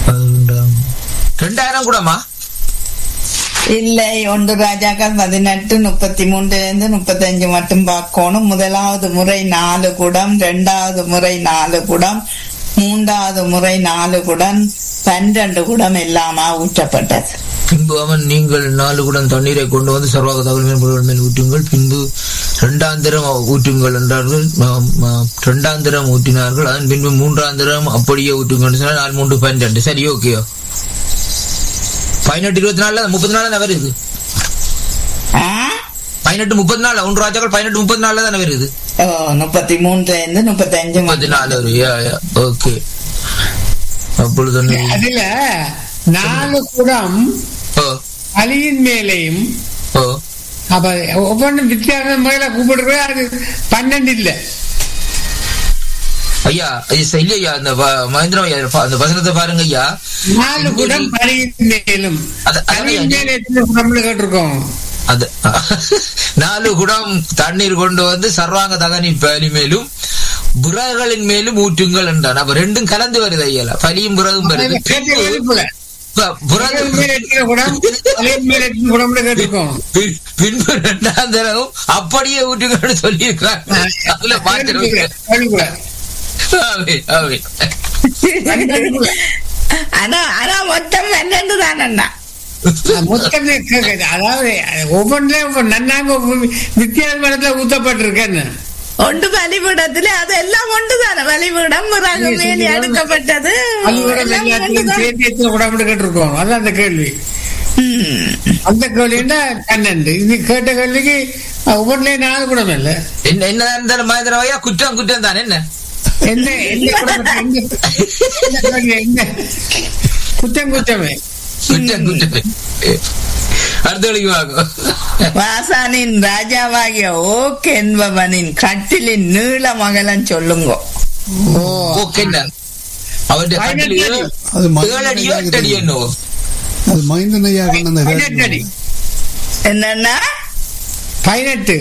பதினொன்றாம் ரெண்டாயிரம் கூடமா இல்லை ஒன்று ராஜாக்கள் பதினெட்டு முப்பத்தி மூன்றுல இருந்து முப்பத்தஞ்சு மட்டும் பார்க்கணும் முதலாவது முறை நாலு குடம் இரண்டாவது முறை நாலு குடம் மூன்றாவது முறை நாலு குடம் பன்னிரண்டு குடம் எல்லாமா ஊற்றப்பட்டது பின்பு அவன் நீங்கள் நாலு குடம் தண்ணீரை கொண்டு வந்து சர்வாக தகவல் மேல் மேல் ஊற்றுங்கள் பின்பு இரண்டாந்திரம் ஊற்றுங்கள் என்றார்கள் ம- ம- இரண்டாந்திரம் ஊற்றினார்கள் அதன் பின்பு மூன்றாந்திரம் அப்படியே ஊற்றுங்கள் சொன்னால் நாலு மூன்று பன்னிரண்டு சரி ஓகேயோ பதினெட்டு இருபத்தி நாலுல முப்பத்தி நாலு தானே வருது ஆ? பதினெட்டு முப்பத்தி நாலு ஒன்று ராஜாக்கள் பதினெட்டு முப்பத்தி நாலுல தானே வருது ஓ, முப்பத்தி மூன்றுல இருந்து முப்பத்தஞ்சு முப்பத்தி நாலு வரும் யா யா ஓகே அப்பொழுது என்ன? அதுல நாலு குடம் ஓ அலியின் மேலையும் ஓ அப்ப ஒவ்வொன்றும் வித்தியாசம் மேல கூப்பிடுறது அது பன்னெண்டு இல்ல ஐயா ஐயா இல்லையா அந்த வ- மகேந்திரம் ஐயா அந்த வசனத்தை பாருங்க ஐயா நாலு குடம் அலியின் மேலும் அது- அதான் அலியின் ஐயா. மேல எத்தனை குடம்னு கேட்டிருக்கோம் அது நாலு குடம் தண்ணீர் கொண்டு வந்து சர்வாங்க தகனின் பலி மேலும் புறகளின் மேலும் ஊற்றுங்கள் என்றான் அப்ப ரெண்டும் கலந்து வருது ஐயா பலியும் புறகும் வருது கேட்ட பின்பு எழுப்புல ப- புறகு- அலியின் மேல எத்தனை குடம் அலியின் மேல எத்தனை குடம்னு கேட்டிருக்கோம் பி- பின்பு இரண்டாம் தரவும் அப்படியே ஊற்றுங்கள்னு சொல்லியிருக்காங்க அதுல பார்த்துருக்கேன் எழுப்புல. ஆனா ஆனா மொத்தம் பன்னெண்டு தானண்ணா மொத்தமே கேக்குது. அதாவது ஒவ்வொன்றிலும் ஒவ்வொரு நன்னாங்க ஒவ்வொரு வித்தியாசமான ஊத்தப்பட்டிருக்கேன்னு ஒன்று பலிபீடத்துல அது எல்லாம் ஒன்று தானே பலிபீடம் பிறகு மேலே அடுக்கப்பட்டது பள்ளிக்கூடம் எல்லாம் எல்லாத்தையும் ஒன்றுதான். சேர்த்து எத்தனை குடம்னு கேட்டிருக்கோம் அதான் அந்த கேள்வி ம். அந்த கேள்வின்னா பன்னெண்டு இது கேட்ட கேள்விக்கு ஒவ்வொன்றிலேயும் நாலு குடம் இல்ல என்ன என்ன இருந்தாலும் மகேந்திரம் ஐயா குற்றம் குற்றம் தானே என்ன என்ன என்ன குடம் என்ன என்ன கேள்வி, என்ன குத்தம் குத்தமே குற்றம் குற்றம் அடுத்த வழிக்கு வாங்க வாசானின் ராஜாவாகிய ஓக் என்பவனின் கட்டிலின் நீள மகளன் சொல்லுங்க ஓ ஓகே என்ன அவருடைய கட்டில் ஏழு அது ஏழு அடியோ எட்டு அடியோ என்னவோ அது மைந்தன் ஐயா கொண்டு வந்த பதினெட்டு அடி என்னன்னா பதினெட்டு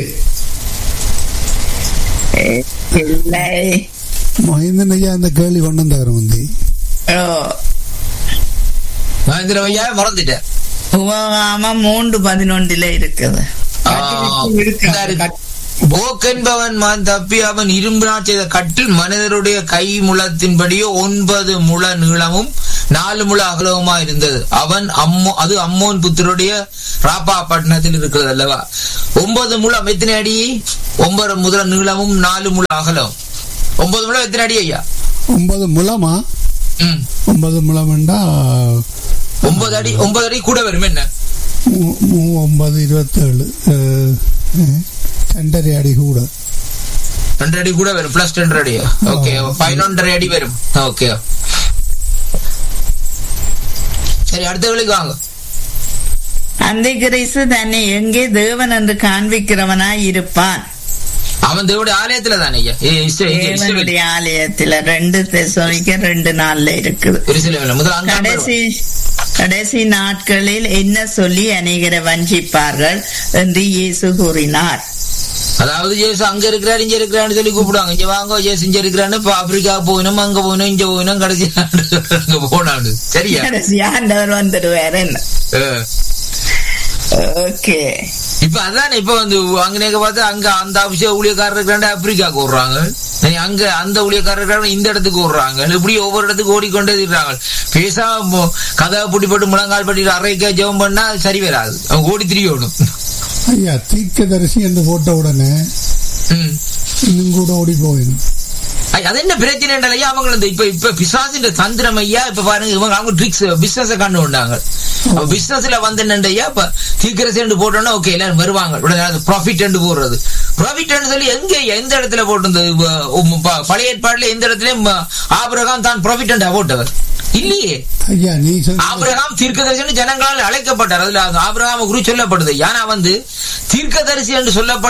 இல்லை மைந்தன் ஐயா அந்த கேள்வி கொண்டு வந்தவர் வந்து ஓ மகேந்திரம் ஐயா மறந்துட்டேன் உபகாமம் மூன்று பதினொன்றுல இருக்குது இருக்கு. ஓக் என்பவன் மகன் தப்பி அவன் இரும்பினால் செய்த கட்டில் மனிதருடைய கை முழத்தின்படியே ஒன்பது முழ நீளமும் நாலு முழ அகலவுமா இருந்தது அவன் அம்மோ அது அம்மோன் புத்தருடைய ராப்பா பட்டணத்தில் இருக்கிறது அல்லவா ஒன்பது முழம் எத்தனை அடி ஒன்பது முதல நீளமும் நாலு முழ அகலம் ஒன்பது முழம் எத்தனை அடி ஐயா ஒன்பது முழமா ம் ஒன்பது முழம்ண்டா ஒன்பது அடி ஒன்பது அடி கூட வரும் என்ன மூ- மூ- ஒன்பது இருபத்தேழு அஹ், அஹ், ரெண்டரை அடி கூட ரெண்டு அடி கூட வரும் பிளஸ் ரெண்டு அடி ஓகே பதினொன்றரை அடி வரும் ஓகே சரி அடுத்த வேலைக்கு வாங்க அந்த கிரைசு தன்னை எங்கே தேவன் என்று காண்பிக்கிறவனாய் இருப்பான் அவன் தேவடைய ஆலயத்துல தானே ஐயா ஏ, இஸ்ரே- இங்க இஸ்ரேல். தேவனுடைய ஆலயத்துல ரெண்டு தெசோனிக்க ரெண்டு நாள்ல இருக்குது எருசலேமில் முதல் அங்க கடைசி கடைசி நாட்களில் என்ன சொல்லி அநேகரை வஞ்சிப்பார்கள் என்று இயேசு கூறினார் அதாவது ஜேசு அங்க இருக்கிறாரு இங்க இருக்கிறான்னு சொல்லி கூப்பிடுவாங்க இங்க வாங்க ஜேசு இங்க இருக்கிறான்னு இப்ப ஆப்பிரிக்கா போகணும் அங்க போகணும் இங்க போகணும் கடைசி அங்க போனாடு சரியா கடைசி ஆண்டவர் வந்துடுவார் என்ன அஹ். ஓகே இப்ப அதானே இப்ப வந்து அங்க நேக்க பார்த்து அங்க அந்த அபிஷேக ஊழியக்காரர் இருக்கிறாண்டு ஆப்பிரிக்காக்கு ஓடுறாங்க நீ அங்க அந்த ஊழியக்காரர் இருக்கிறாங்க இந்த இடத்துக்கு ஓடுறாங்க இப்படி ஒவ்வொரு இடத்துக்கு ஓடிக்கொண்டே இருக்கிறாங்க பேசாம மு- கதவை புட்டி போட்டு முழங்கால் பட்டி அரைக்க ஜெபம் பண்ணா சரி வராது அவங்க ஓடி திரியணும் ஐயா தீர்க்கதரிசி என்று போட்ட உடனே ம் இன்னும் கூட ஓடி போயிடும் ஐ, அது என்ன பிரச்சனை ஐயா அவங்க இந்த இப்ப இப்ப பிசாசின் தந்திரம் ஐயா இப்ப பாருங்க இவங்க அவங்க ட்ரிக்ஸ் பிசினஸ் கண்டு கொண்டாங்க பிசினஸ்ல வந்து என்னண்டு ஐயா இப்ப தீக்கிரசி போட்டோம்னா ஓகே எல்லாரும் வருவாங்க உடனே ப்ராஃபிட் போடுறது ப்ராஃபிட் சொல்லி எங்க எந்த இடத்துல போட்டிருந்தது ப- உம், ப- பழைய ஏற்பாடுல எந்த இடத்துலயும் ம, ஆபிரகாம் தான் ப்ராஃபிட் போட்டவர் இல்லையே ஐயா நீ சொன்ன ஆபிரகாம் தீர்க்கதரிசி ஜனங்களால் அழைக்கப்பட்டார் அதுல ஆபிரகாம குறி சொல்லப்படுது ஏன்னா வந்து தீர்க்கதரிசி என்று சொல்லப்பட்ட